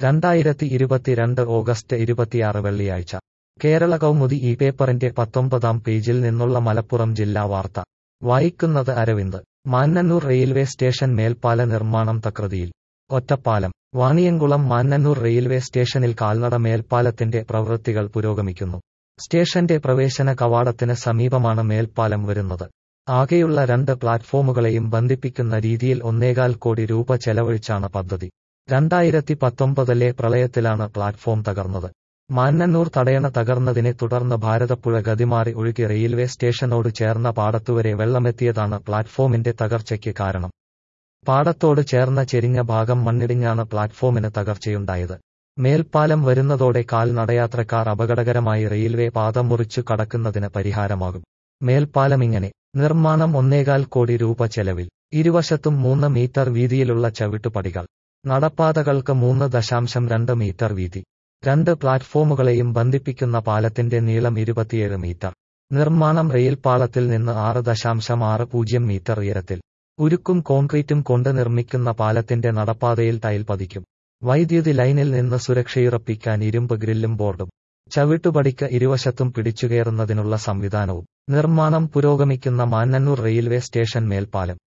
രണ്ടായിരത്തി ഇരുപത്തിരണ്ട് ഓഗസ്റ്റ് ഇരുപത്തിയാറ് വെള്ളിയാഴ്ച കേരള കൗമുദി ഈ പേപ്പറിന്റെ പത്തൊമ്പതാം പേജിൽ നിന്നുള്ള മലപ്പുറം ജില്ലാ വാർത്ത വായിക്കുന്നത് അരവിന്ദ് മാന്നന്നൂർ റെയിൽവേ സ്റ്റേഷൻ മേൽപ്പാല നിർമ്മാണം തകൃതിയിൽ ഒറ്റപ്പാലം വാണിയംകുളം മാന്നന്നൂർ റെയിൽവേ സ്റ്റേഷനിൽ കാൽനട മേൽപ്പാലത്തിന്റെ പ്രവൃത്തികൾ പുരോഗമിക്കുന്നു സ്റ്റേഷന്റെ പ്രവേശന കവാടത്തിന് സമീപമാണ് മേൽപ്പാലം വരുന്നത് ആകെയുള്ള രണ്ട് പ്ലാറ്റ്ഫോമുകളെയും ബന്ധിപ്പിക്കുന്ന രീതിയിൽ ഒന്നേകാൽ കോടി രൂപ ചെലവഴിച്ചാണ് പദ്ധതി രണ്ടായിരത്തി പത്തൊമ്പതിലെ പ്രളയത്തിലാണ് പ്ലാറ്റ്ഫോം തകർന്നത് മാന്നന്നൂർ തടയണ തകർന്നതിനെ തുടർന്ന് ഭാരതപ്പുഴ ഗതിമാറി ഒഴുകി റെയിൽവേ സ്റ്റേഷനോട് ചേർന്ന പാടത്തുവരെ വെള്ളമെത്തിയതാണ് പ്ലാറ്റ്ഫോമിന്റെ തകർച്ചയ്ക്ക് കാരണം പാടത്തോട് ചേർന്ന ചെരിഞ്ഞ ഭാഗം മണ്ണിടിഞ്ഞാണ് പ്ലാറ്റ്ഫോമിന് തകർച്ചയുണ്ടായത് മേൽപ്പാലം വരുന്നതോടെ കാൽനടയാത്രക്കാർ അപകടകരമായി റെയിൽവേ പാത മുറിച്ചു കടക്കുന്നതിന് പരിഹാരമാകും മേൽപ്പാലമിങ്ങനെ നിർമ്മാണം ഒന്നേകാൽ കോടി രൂപ ചെലവിൽ ഇരുവശത്തും മൂന്ന് മീറ്റർ വീതിയിലുള്ള ചവിട്ടുപടികൾ നടപ്പാതകൾക്ക് മൂന്ന് ദശാംശം രണ്ട് മീറ്റർ വീതി രണ്ട് പ്ലാറ്റ്ഫോമുകളെയും ബന്ധിപ്പിക്കുന്ന പാലത്തിന്റെ നീളം ഇരുപത്തിയേഴ് മീറ്റർ നിർമ്മാണം റെയിൽപാളത്തിൽ നിന്ന് ആറ് ദശാംശം ആറ് പൂജ്യം മീറ്റർ ഉയരത്തിൽ ഉരുക്കും കോൺക്രീറ്റും കൊണ്ട് നിർമ്മിക്കുന്ന പാലത്തിന്റെ നടപ്പാതയിൽ ടൈൽ പതിക്കും വൈദ്യുതി ലൈനിൽ നിന്ന് സുരക്ഷയുറപ്പിക്കാൻ ഇരുമ്പ് ഗ്രില്ലും ബോർഡും ചവിട്ടുപടിക്ക് ഇരുവശത്തും പിടിച്ചുകയറുന്നതിനുള്ള സംവിധാനവും നിർമ്മാണം പുരോഗമിക്കുന്ന മാന്നന്നൂർ റെയിൽവേ സ്റ്റേഷൻ മേൽപ്പാലം